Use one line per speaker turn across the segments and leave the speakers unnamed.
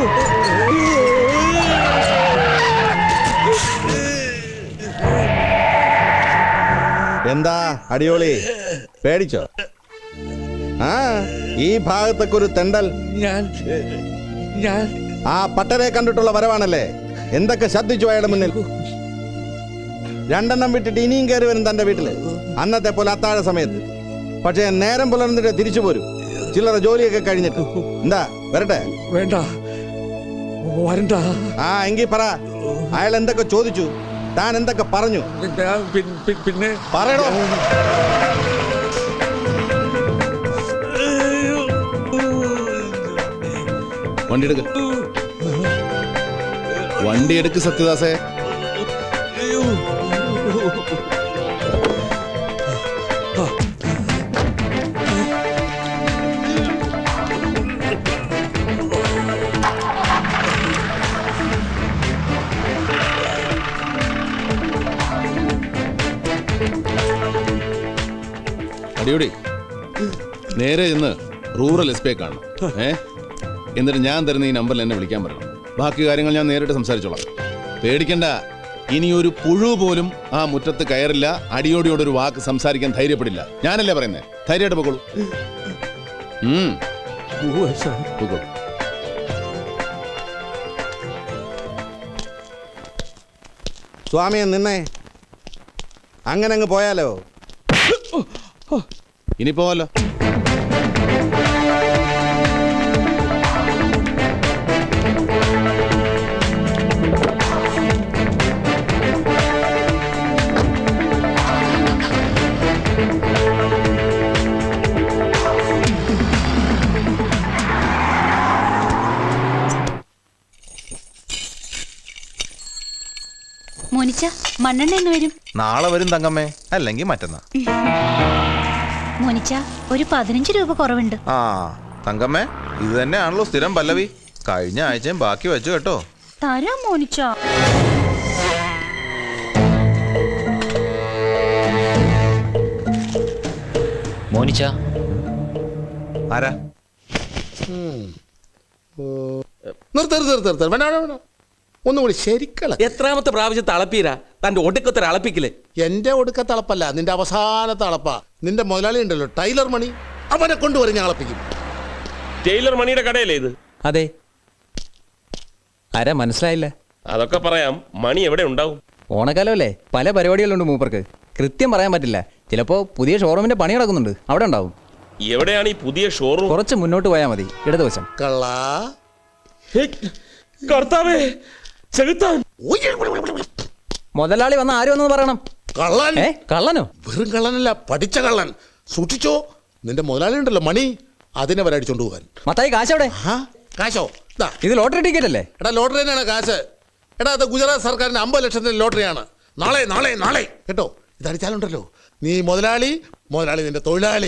എന്താ അടിയോളി പേടിച്ചോ ആ ഈ ഭാഗത്തൊക്കെ ഒരു തെണ്ടൽ
ഞാൻ ഞാൻ
ആ പട്ടരെ കണ്ടിട്ടുള്ള വരവാണല്ലേ എന്തൊക്കെ ശ്രദ്ധിച്ചു അയാളുടെ മുന്നിൽ രണ്ടെണ്ണം വിട്ടിട്ട് ഇനിയും കയറി വരും തന്റെ വീട്ടില് അന്നത്തെ പോലെ അത്താഴ സമയത്ത് പക്ഷേ നേരം പുലർന്നിട്ട് തിരിച്ചു പോരും ചില്ലറ ജോലിയൊക്കെ കഴിഞ്ഞിട്ട് എന്താ വരട്ടെ
വേണ്ട വരണ്ട
ആ എങ്കി പറ അയാൾ എന്തൊക്കെ ചോദിച്ചു താൻ എന്തൊക്കെ പറഞ്ഞു
ഞാൻ പിൻ- പിൻ- പിന്നെ
പറയണോ
വണ്ടി എടുക്ക വണ്ടി എടുക്ക് സത്യദാസേ അടിയോടി നേരെ ഇന്ന് റൂറൽ എസ് പി കാണണം ഏ എന്നിട്ട് ഞാൻ തരുന്ന ഈ നമ്പറിൽ എന്നെ വിളിക്കാൻ പറയണം ബാക്കി കാര്യങ്ങൾ ഞാൻ നേരിട്ട് സംസാരിച്ചോളാം പേടിക്കണ്ട ഇനി ഒരു പുഴു പോലും ആ മുറ്റത്ത് കയറില്ല അടിയോടിയോടൊരു വാക്ക് സംസാരിക്കാൻ ധൈര്യപ്പെടില്ല ഞാനല്ലേ പറയുന്നത് ധൈര്യമായിട്ട് പൊക്കോളൂ ഉം,
ഉവ്വ് സാർ.
പൊക്കോളൂ
സ്വാമിയെ നിന്നേ അങ്ങനെ അങ്ങ് പോയാലോ
ഇനി പോവാലോ
മോനിച്ച മണ്ണെണ്ണ എന്ന് വരും
നാളെ വരും തങ്കമ്മേ അല്ലെങ്കിൽ മറ്റന്നാ
മോനിച്ച ഒരു പതിനഞ്ച് രൂപ കുറവുണ്ട്
ആ തങ്കമ്മേ ഇത് തന്നെയാണല്ലോ സ്ഥിരം പല്ലവി കഴിഞ്ഞ ആഴ്ചയും ബാക്കി വെച്ചു കേട്ടോ
തരാം മോനിച്ച
മോനിച്ച
ആരാ
നിർത്ത് നിർത്ത് നിർത്ത് നിർത്ത് വേണ്ട വേണ്ട വേണ്ട ഒന്നുകൂടി ശരിക്കള
എത്രാമത്തെ പ്രാവശ്യം തളപ്പീരാ തന്റെ ഒടുക്കത്തെ അളപ്പിക്കില്ലേ
എന്റെ ഒടുക്കത്തെ അളപ്പല്ല നിന്റെ അവസാനത്തെ അളപ്പാ നിന്റെ മുതലാളി ഉണ്ടല്ലോ ടൈലർ മണി അവനെ കൊണ്ടുവരും ഞാൻ അളപ്പിക്കും
ടൈലർ മണിയുടെ കടയല്ലേ ഇത്
അതെ ആരാ മനസ്സിലായില്ല
അതൊക്കെ പറയാം മണി എവിടെ ഉണ്ടാവും
ഓണക്കാലമല്ലേ പല പരിപാടികളുണ്ട് മൂപ്പർക്ക് കൃത്യം പറയാൻ പറ്റില്ല ചിലപ്പോ പുതിയ ഷോറൂമിന്റെ പണി നടക്കുന്നുണ്ട് അവിടെ ഉണ്ടാവും
എവിടെയാണ് ഈ പുതിയ ഷോറൂം
കുറച്ച് മുന്നോട്ട് പോയാൽ മതി ഇടതുവശം
കള്ളാ
കർത്താവേ ചെകുത്താൻ
മുതലാളി വന്ന ആര് വന്നെന്ന് പറയണം
കള്ളൻ
ഏ കള്ളനോ
വെറും കള്ളനല്ല പഠിച്ച കള്ളൻ സൂക്ഷിച്ചോ നിന്റെ മുതലാളി ഉണ്ടല്ലോ മണി അതിനെ വരെ അടിച്ചോണ്ട് പോകാൻ
മത്തായി കാശ് എവിടെ
ആ കാശോ ഇതാ
ഇത് ലോട്ടറി ടിക്കറ്റ് അല്ലേ
എടാ ലോട്ടറി തന്നെയാണ് കാശ് എടാ അത് ഗുജറാത്ത് സർക്കാരിന്റെ അമ്പത് ലക്ഷത്തിന്റെ ലോട്ടറിയാണ് നാളെ നാളെ നാളെ കേട്ടോ ഇതടിച്ചാലുണ്ടല്ലോ നീ മുതലാളി മുതലാളി നിന്റെ തൊഴിലാളി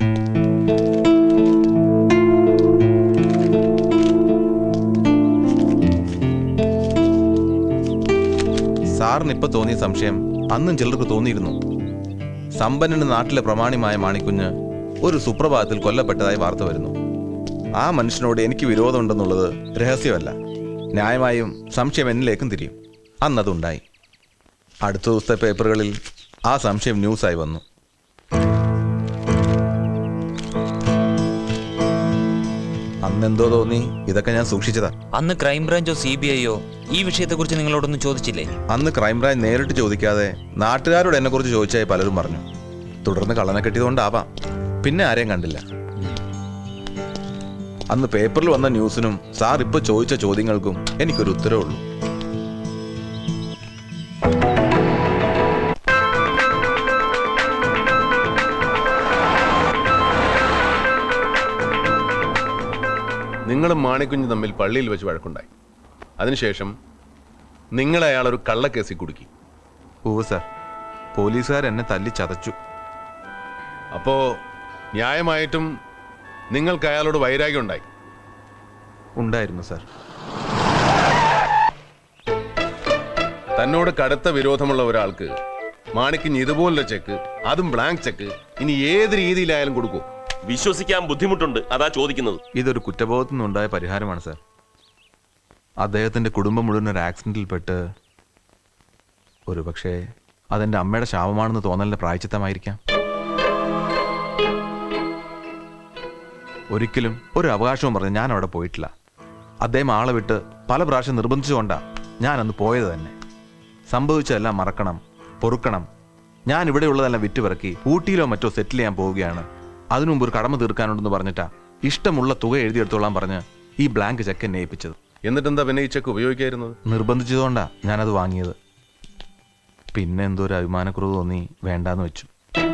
സാറിന് ഇപ്പൊ തോന്നിയ സംശയം അന്നും ചിലർക്ക് തോന്നിയിരുന്നു സമ്പന്നന് നാട്ടിലെ പ്രമാണിമായ മാണിക്കുഞ്ഞ് ഒരു സുപ്രഭാതത്തിൽ കൊല്ലപ്പെട്ടതായി വാർത്ത വരുന്നു ആ മനുഷ്യനോട് എനിക്ക് വിരോധമുണ്ടെന്നുള്ളത് രഹസ്യമല്ല ന്യായമായും സംശയം എന്നിലേക്കും തിരിയും അന്നതുണ്ടായി അടുത്ത ദിവസത്തെ പേപ്പറുകളിൽ ആ സംശയം ന്യൂസായി വന്നു അന്നെന്തോ തോന്നി ഇതൊക്കെ ഞാൻ സൂക്ഷിച്ചതാ
അന്ന് ക്രൈംബ്രാഞ്ചോ സി ബി ഐയോ ഈ വിഷയത്തെക്കുറിച്ച് നിങ്ങളോടൊന്നും ചോദിച്ചില്ലേ
അന്ന് ക്രൈംബ്രാഞ്ച് നേരിട്ട് ചോദിക്കാതെ നാട്ടുകാരോട് എന്നെ കുറിച്ച് ചോദിച്ചായി പലരും പറഞ്ഞു തുടർന്ന് കള്ളനെ കെട്ടിയതുകൊണ്ടാവാം പിന്നെ ആരെയും കണ്ടില്ല അന്ന് പേപ്പറിൽ വന്ന ന്യൂസിനും സാർ ഇപ്പൊ ചോദിച്ച ചോദ്യങ്ങൾക്കും എനിക്കൊരു ഉത്തരവേ ഉള്ളൂ
നിങ്ങളും മാണിക്കുഞ്ഞ് തമ്മിൽ പള്ളിയിൽ വെച്ച് വഴക്കുണ്ടായി അതിനുശേഷം നിങ്ങൾ അയാൾ ഒരു കള്ളക്കേസിൽ കുടുക്കി
ഓ സാർ പോലീസുകാർ എന്നെ തല്ലി ചതച്ചു
അപ്പോ ന്യായമായിട്ടും നിങ്ങൾക്ക് അയാളോട് വൈരാഗ്യം ഉണ്ടായി
ഉണ്ടായിരുന്നു സാർ
തന്നോട് കടുത്ത വിരോധമുള്ള ഒരാൾക്ക് മാണിക്കുഞ്ഞ് ഇതുപോലുള്ള ചെക്ക് അതും ബ്ലാങ്ക് ചെക്ക് ഇനി ഏത് രീതിയിലായാലും കൊടുക്കൂ
വിശ്വസിക്കാൻ ബുദ്ധിമുട്ടുണ്ട് അതാ ചോദിക്കുന്നത്
ഇതൊരു കുറ്റബോധത്തിൽ നിന്നുണ്ടായ പരിഹാരമാണ് സാർ അദ്ദേഹത്തിൻ്റെ കുടുംബം മുഴുവൻ ഒരു ആക്സിഡൻറ്റിൽ പെട്ട് ഒരു പക്ഷേ അതെൻ്റെ അമ്മയുടെ ശാപമാണെന്ന് തോന്നലിൻ്റെ പ്രായച്ചിത്തമായിരിക്കാം ഒരിക്കലും ഒരു അവകാശവും പറഞ്ഞ് ഞാൻ അവിടെ പോയിട്ടില്ല അദ്ദേഹം ആളെ വിട്ട് പല പ്രാവശ്യം നിർബന്ധിച്ചുകൊണ്ടാ ഞാൻ അന്ന് പോയത് തന്നെ സംഭവിച്ചതെല്ലാം മറക്കണം പൊറുക്കണം ഞാൻ ഇവിടെയുള്ളതെല്ലാം വിറ്റുപിറക്കി ഊട്ടിയിലോ മറ്റോ സെറ്റിൽ ചെയ്യാൻ പോവുകയാണ് അതിനു മുമ്പ് ഒരു കടമ തീർക്കാനുണ്ടെന്ന് പറഞ്ഞിട്ടാ ഇഷ്ടമുള്ള തുക എഴുതിയെടുത്തോളാൻ പറഞ്ഞ് ഈ ബ്ലാങ്ക് ചെക്ക് എന്നെ ഏൽപ്പിച്ചത്
എന്നിട്ടെന്താ പിന്നെ ഈ ചെക്ക് ഉപയോഗിക്കായിരുന്നത്
നിർബന്ധിച്ചതുകൊണ്ടാ ഞാനത് വാങ്ങിയത് പിന്നെ എന്തോ ഒരു അഭിമാനക്കുറവ് തോന്നി വേണ്ടാന്ന് വെച്ചു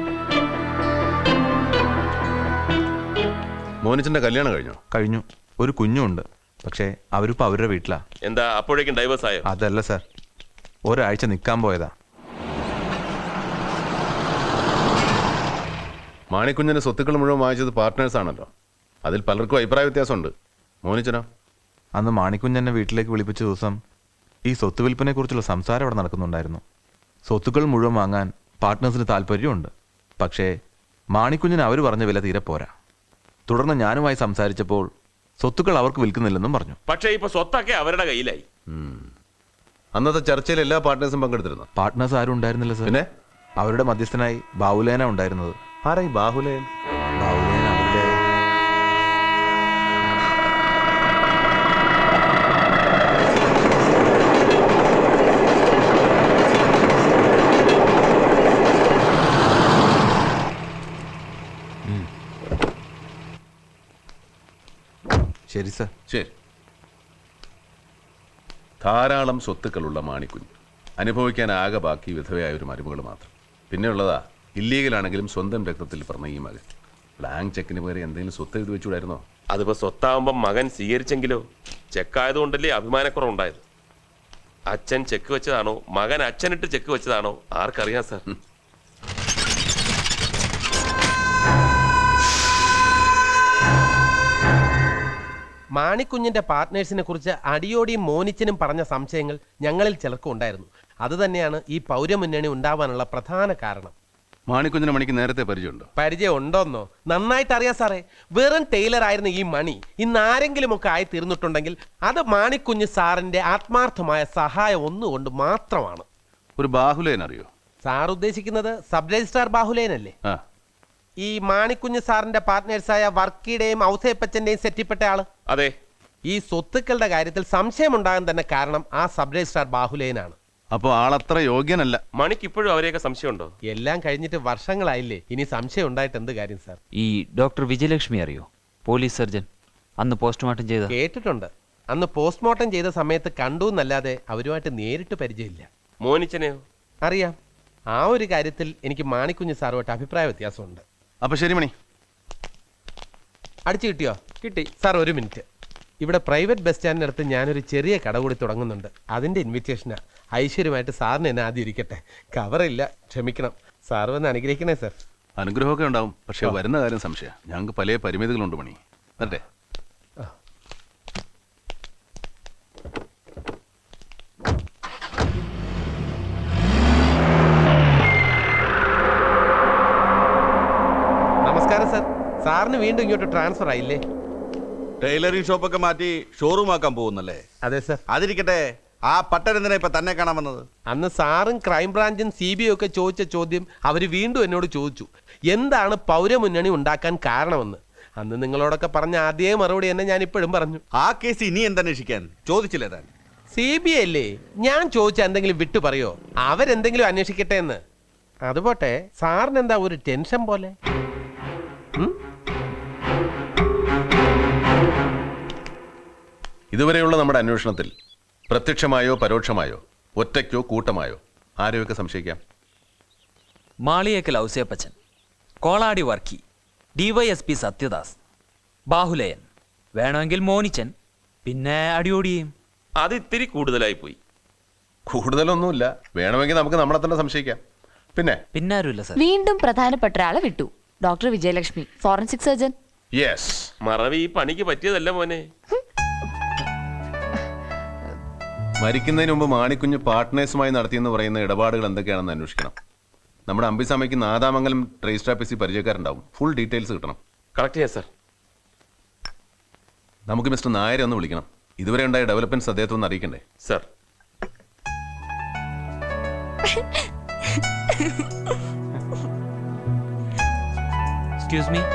മോനിച്ചന്റെ കല്യാണം കഴിഞ്ഞോ
കഴിഞ്ഞു ഒരു കുഞ്ഞുണ്ട് പക്ഷേ അവരിപ്പോൾ അവരുടെ വീട്ടിലാ
എന്താ അപ്പോഴേക്കും ഡൈവേഴ്സ് ആയോ
അതല്ല സാർ ഒരാഴ്ച നിൽക്കാൻ പോയതാ
മാണിക്കുഞ്ഞിന്റെ സ്വത്തുക്കൾ മുഴുവൻ വാങ്ങിച്ചത് പാർട്ട്നേഴ്സ് ആണല്ലോ അതിൽ പലർക്കും അഭിപ്രായ വ്യത്യാസമുണ്ട് മോനിച്ചനോ
അന്ന് മാണിക്കുഞ്ഞെന്നെ വീട്ടിലേക്ക് വിളിപ്പിച്ച ദിവസം ഈ സ്വത്ത് വിൽപ്പനെ കുറിച്ചുള്ള സംസാരം അവിടെ നടക്കുന്നുണ്ടായിരുന്നു സ്വത്തുക്കൾ മുഴുവൻ വാങ്ങാൻ പാർട്ട്നേഴ്സിന് താല്പര്യമുണ്ട് പക്ഷേ മാണിക്കുഞ്ഞിന് അവർ പറഞ്ഞ വില തീരെ പോരാ തുടർന്ന് ഞാനുമായി സംസാരിച്ചപ്പോൾ സ്വത്തുക്കൾ അവർക്ക് വിൽക്കുന്നില്ലെന്നും പറഞ്ഞു
പക്ഷേ ഇപ്പൊ സ്വത്തൊക്കെ അവരുടെ കയ്യിലായി
അന്നത്തെ ചർച്ചയിൽ എല്ലാ പാർട്ട്നേഴ്സും പങ്കെടുത്തിരുന്നു
പാർട്ട്നേഴ്സ് ആരും ഉണ്ടായിരുന്നില്ല സാർ
പിന്നെ
അവരുടെ മധ്യസ്ഥനായി ബാഹുലേന ഉണ്ടായിരുന്നത്
ആരായി ബാഹുലേൻ
ബാഹുലേന അവരുടെ ശരി സാർ
ശരി ധാരാളം സ്വത്തുക്കളുള്ള മാണിക്കുഞ്ഞ് അനുഭവിക്കാൻ ആകെ ബാക്കി വിധവയായ ഒരു മരുമകൾ മാത്രം പിന്നെയുള്ളതാ ഇല്ലീഗലാണെങ്കിലും സ്വന്തം രക്തത്തിൽ പറഞ്ഞ ഈ മകൻ ബ്ലാങ്ക് ചെക്കിന് പകരം എന്തെങ്കിലും സ്വത്ത് എഴുതി വെച്ചുകൂടായിരുന്നോ
അതിപ്പോ സ്വത്താവുമ്പം മകൻ സ്വീകരിച്ചെങ്കിലോ ചെക്കായതുകൊണ്ടല്ലേ അഭിമാനക്കുറവുണ്ടായത് അച്ഛൻ ചെക്ക് വെച്ചതാണോ മകൻ അച്ഛനിട്ട് ചെക്ക് വെച്ചതാണോ ആർക്കറിയാം സാർ
മാണിക്കുഞ്ഞിന്റെ പാർട്ട്നേഴ്സിനെ കുറിച്ച് അടിയോടിയും മോനിച്ചനും പറഞ്ഞ സംശയങ്ങൾ ഞങ്ങളിൽ ചിലർക്കും ഉണ്ടായിരുന്നു അതുതന്നെയാണ് ഈ പൗരമുന്നണി ഉണ്ടാവാനുള്ള പ്രധാന കാരണം
മാണിക്കുഞ്ഞിനെ മണിക്ക് നേരത്തെ പരിചയമുണ്ടോ
പരിചയം ഉണ്ടോന്നോ നന്നായിട്ട് അറിയാം സാറേ വെറും ടൈലർ ആയിരുന്ന ഈ മണി ഇന്ന് ആരെങ്കിലും ഒക്കെ ആയി തീർന്നിട്ടുണ്ടെങ്കിൽ അത് മാണിക്കുഞ്ഞ് സാറിന്റെ ആത്മാർത്ഥമായ സഹായം ഒന്നുകൊണ്ട് മാത്രമാണ്
ഒരു ബാഹുലേൻ അറിയോ
സാർ ഉദ്ദേശിക്കുന്നത് സബ് രജിസ്ട്രാർ ബാഹുലേനല്ലേ
ആ
ഈ മാണിക്കുഞ്ഞ് സാറിന്റെ പാർട്ട്നേഴ്സായ വർക്കിയുടെയും ഔസേപ്പച്ചന്റെയും സെറ്റിപ്പെട്ട ആള്
അതെ
ഈ സ്വത്തുക്കളുടെ കാര്യത്തിൽ സംശയമുണ്ടാകാൻ തന്നെ കാരണം ആ സബ് രജിസ്ട്രാർ ബാഹുലേനാണ്
അപ്പോൾ ആളത്ര യോഗ്യനല്ല
മണിക്ക് ഇപ്പോഴും അവരെയൊക്കെ സംശയമുണ്ടോ
എല്ലാം കഴിഞ്ഞിട്ട് വർഷങ്ങളായില്ലേ ഇനി സംശയം ഉണ്ടായിട്ട് എന്ത് കാര്യം സാർ
ഈ ഡോക്ടർ വിജയലക്ഷ്മി അറിയോ പോലീസ് സർജൻ അന്ന് പോസ്റ്റ്മോർട്ടം ചെയ്ത
കേട്ടിട്ടുണ്ട് അന്ന് പോസ്റ്റ്മോർട്ടം ചെയ്ത സമയത്ത് കണ്ടു എന്നല്ലാതെ അവരുമായിട്ട് നേരിട്ട് പരിചയമില്ല
മോനിച്ചനെയോ
അറിയാം ആ ഒരു കാര്യത്തിൽ എനിക്ക് മാണിക്കുഞ്ഞ് സാറുമായിട്ട് അഭിപ്രായ വ്യത്യാസമുണ്ട്
അപ്പൊ ശരി മണി
അടിച്ചു കിട്ടിയോ കിട്ടി സാർ ഒരു മിനിറ്റ് ഇവിടെ പ്രൈവറ്റ് ബസ് സ്റ്റാൻഡിനടുത്ത് ഞാനൊരു ചെറിയ കട കൂടി തുടങ്ങുന്നുണ്ട് അതിന്റെ ഇൻവിറ്റേഷനാ ഐശ്വര്യമായിട്ട് സാറിന് എന്നെ ആദ്യം ഇരിക്കട്ടെ കവറില്ല ക്ഷമിക്കണം സാർ വന്ന് അനുഗ്രഹിക്കണേ സാർ
അനുഗ്രഹമൊക്കെ ഉണ്ടാവും പക്ഷെ വരുന്ന കാര്യം സംശയം ഞങ്ങൾക്ക് പല പരിമിതികളുണ്ട് മണി വരട്ടെ
നമസ്കാരം സാർ സാറിന് വീണ്ടും ഇങ്ങോട്ട് ട്രാൻസ്ഫർ ആയില്ലേ
ടൈലറിംഗ് ഷോപ്പൊക്കെ മാറ്റി ഷോറൂം ആക്കാൻ പോകുന്നല്ലേ
അതെ സാർ
അതിരിക്കട്ടെ ആ പട്ടൻ എന്തിനാ ഇപ്പൊ തന്നെ കാണാൻ വന്നത്
അന്ന് സാറും ക്രൈംബ്രാഞ്ചും സി ബി ഐ ഒക്കെ ചോദിച്ച ചോദ്യം അവർ വീണ്ടും എന്നോട് ചോദിച്ചു എന്താണ് പൗരമുന്നണി ഉണ്ടാക്കാൻ കാരണമെന്ന് അന്ന് നിങ്ങളോടൊക്കെ പറഞ്ഞ ആദ്യ മറുപടി തന്നെ ഞാൻ ഇപ്പോഴും പറഞ്ഞു
ആ കേസ് ഇനി എന്തന്വേഷിക്കാൻ ചോദിച്ചില്ലേ താൻ
സി ബി ഐ അല്ലേ ഞാൻ ചോദിച്ച എന്തെങ്കിലും വിട്ടു പറയോ അവരെന്തെങ്കിലും അന്വേഷിക്കട്ടെ എന്ന് അതുപോട്ടെ സാറിന് എന്താ ഒരു ടെൻഷൻ പോലെ ഉം?
ഇതുവരെയുള്ള നമ്മുടെ അന്വേഷണത്തിൽ പ്രത്യക്ഷമായോ പരോക്ഷമായോ ഒറ്റയ്ക്കോ കൂട്ടമായോ ആരെയൊക്കെ സംശയിക്കാം
മാളിയേക്കൽ ഔസേപ്പച്ചൻ കോളാടി വർക്കി ഡിവൈഎസ്പി സത്യദാസ് ബാഹുലയൻ വേണമെങ്കിൽ മോനിച്ചൻ പിന്നെ അടിയോടിയും
അത് ഇത്തിരി കൂടുതലായി പോയി
കൂടുതലൊന്നുമില്ല വേണമെങ്കിൽ നമുക്ക് നമ്മളെ തന്നെ സംശയിക്കാം പിന്നെ
പിന്നെ ആരുമില്ല സർ
വീണ്ടും പ്രധാനപ്പെട്ട ഒരാളെ വിട്ടു doctor Vijayalakshmi forensic surgeon
yes
മറവി ഈ പണിക്ക് പറ്റിയതല്ല മോനെ
മരിക്കുന്നതിന് മുമ്പ് മാണിക്കുഞ്ഞ് പാർട്ട്നേഴ്സുമായി നടത്തിയെന്ന് പറയുന്ന ഇടപാടുകൾ എന്തൊക്കെയാണെന്ന് അന്വേഷിക്കണം നമ്മുടെ അമ്പിസ്വാമിക്ക് നാദാമംഗലം രജിസ്റ്റർ ഓഫീസിൽ പരിചയക്കാരുണ്ടാവും ഫുൾ ഡീറ്റെയിൽസ് കിട്ടണം
കറക്റ്റ് ചെയ്യാം സാർ
നമുക്ക് മിസ്റ്റർ നായരെ ഒന്ന് വിളിക്കണം ഇതുവരെ ഉണ്ടായ ഡെവലപ്മെന്റ്സ് അദ്ദേഹത്തെ ഒന്ന് അറിയിക്കണ്ടേ
സർ
എക്സ്ക്യൂസ് മീ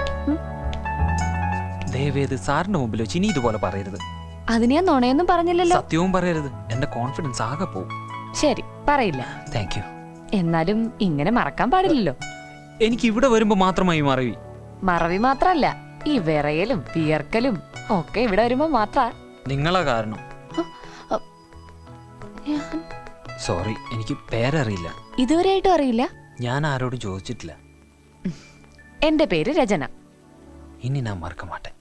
ദയവേത് സാറിന്റെ മുമ്പിൽ വെച്ച് ഇനി ഇതുപോലെ പറയരുത്
അതിന് ഞാൻ നുണയൊന്നും പറഞ്ഞില്ലല്ലോ
സത്യവും പറയരുത് എന്റെ കോൺഫിഡൻസ് ആകെ പോവും
ശരി പറയില്ല
താങ്ക് യു
എന്നാലും ഇങ്ങനെ മറക്കാൻ പാടില്ലല്ലോ
എനിക്ക് ഇവിടെ വരുമ്പോ മാത്രമായി മറവി
മറവി മാത്രല്ല ഈ വിറയലും വിയർക്കലും ഒക്കെ ഇവിടെ വരുമ്പോ മാത്ര
നിങ്ങളാ കാരണം സോറി എനിക്ക് പേരറിയില്ല
ഇതുവരെയായിട്ടും അറിയില്ല
ഞാൻ ആരോടും ചോദിച്ചിട്ടില്ല
എന്റെ പേര് രചന
ഇനി ഞാൻ മറക്ക മാട്ടെ